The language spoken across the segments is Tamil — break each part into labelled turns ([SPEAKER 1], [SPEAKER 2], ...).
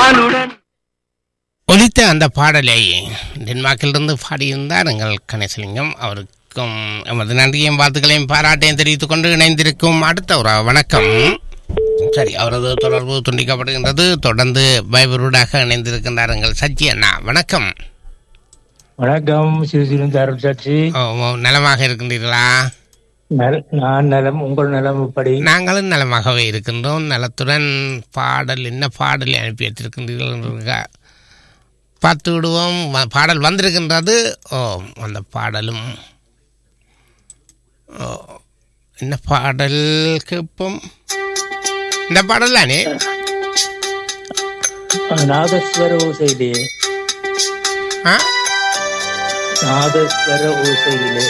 [SPEAKER 1] நானுடன்
[SPEAKER 2] ஒலித்த அந்த பாடலை டென்மார்க்கிலிருந்து பாடியிருந்தார் எங்கள் கணேசலிங்கம் அவருக்கும் எமது நன்றியையும் வாழ்த்துக்களையும் பாராட்டையும் தெரிவித்துக் கொண்டு இணைந்திருக்கும் அடுத்த ஒரு வணக்கம் சரி அவரது தொடர்பு துண்டிக்கப்படுகின்றது தொடர்ந்து பைபரூடாக இணைந்திருக்கின்றார் எங்கள் சச்சி அண்ணா வணக்கம்
[SPEAKER 3] வணக்கம் சிறுசிலும் தரும் சச்சி
[SPEAKER 2] ஓ, ஓ, நலமாக இருக்கின்றீர்களா
[SPEAKER 3] நல்- நான் நலம் உங்கள் நலம் இப்படி
[SPEAKER 2] நாங்களும் நலமாகவே இருக்கின்றோம் நலத்துடன் பாடல் என்ன பாடலை அனுப்பி வைத்திருக்கின்றீர்கள் என்று பார்த்து விடுவோம் வ- பாடல் வந்திருக்கின்றது ஓ அந்த பாடலும் ஓ என்ன பாடல் கேட்போம் இந்த பாடல் தானே
[SPEAKER 3] நாதஸ்வர ஓசையிலே
[SPEAKER 2] ஆ
[SPEAKER 3] நாதஸ்வர ஓசையிலே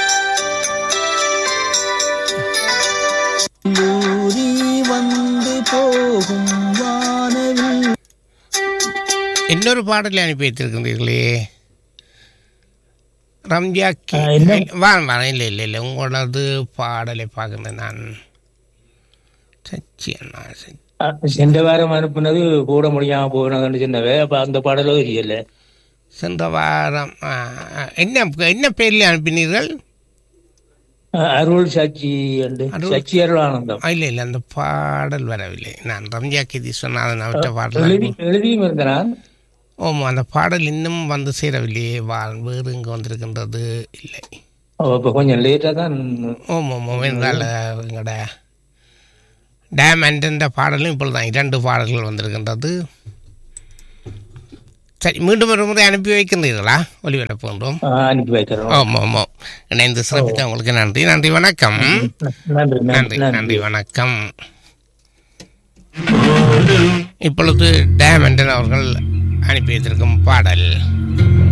[SPEAKER 4] ஊரி வந்து போகும் வானவில்
[SPEAKER 2] இன்னொரு பாடலை அனுப்பி வைத்திருக்கின்றீர்களே ரம்ஜாக்கி
[SPEAKER 3] ஆ, என்ன?
[SPEAKER 2] வாரம் வாரம் இல்லை இல்லை இல்லை உங்களது பாடலை பார்க்குறேன் நான் சச்சி அண்ணா சச்சி
[SPEAKER 3] அஹ், சென்ற வாரம் அனுப்புனது போட முடியாம போனதுன்னு சொன்னவே அப்ப அந்த பாடலும் தெரியல
[SPEAKER 2] சென்ற வாரம் ஆ, ஆ, என்ன என்ன பேரில் அனுப்பினீர்கள்
[SPEAKER 3] அஹ், அருள் சாட்சி என்று
[SPEAKER 2] அருள்.
[SPEAKER 3] சச்சி அருள் ஆனந்தம்
[SPEAKER 2] ஆ, இல்லை இல்லை அந்த பாடல் வரவில்லை நான் ரம்ஜா கிதி சொன்னாதன் அவற்ற பாடல்
[SPEAKER 3] எழுதி எழுதியும் இருந்தேன்
[SPEAKER 2] ஓம் அந்த பாடல் இன்னும் வந்து சேரவில்லையே வா வேறு இங்கே வந்திருக்கின்றது இல்லை
[SPEAKER 3] அப்ப கொஞ்சம் லேட்டா தான்
[SPEAKER 2] ஓம் ஓம் ஓம் என்றால் எங்களோட டேம் என்ற பாடலும் இப்பொழுது தான் இரண்டு பாடல்கள் வந்திருக்கின்றது சரி மீண்டும் ஒரு முறை அனுப்பி வைக்கின்றீர்களா ஒளிபரப்புகின்றோம்
[SPEAKER 3] அஹ், அனுப்பி வைக்கிறோம்
[SPEAKER 2] ஓம் ஓம் ஓம் இணைந்து சிறப்பித்த உங்களுக்கு நன்றி நன்றி வணக்கம்
[SPEAKER 3] நன்றி
[SPEAKER 2] நன்றி நன்றி வணக்கம் இப்பொழுது டேமண்டன் அவர்கள் அனுப்பி வைத்திருக்கும் பாடல்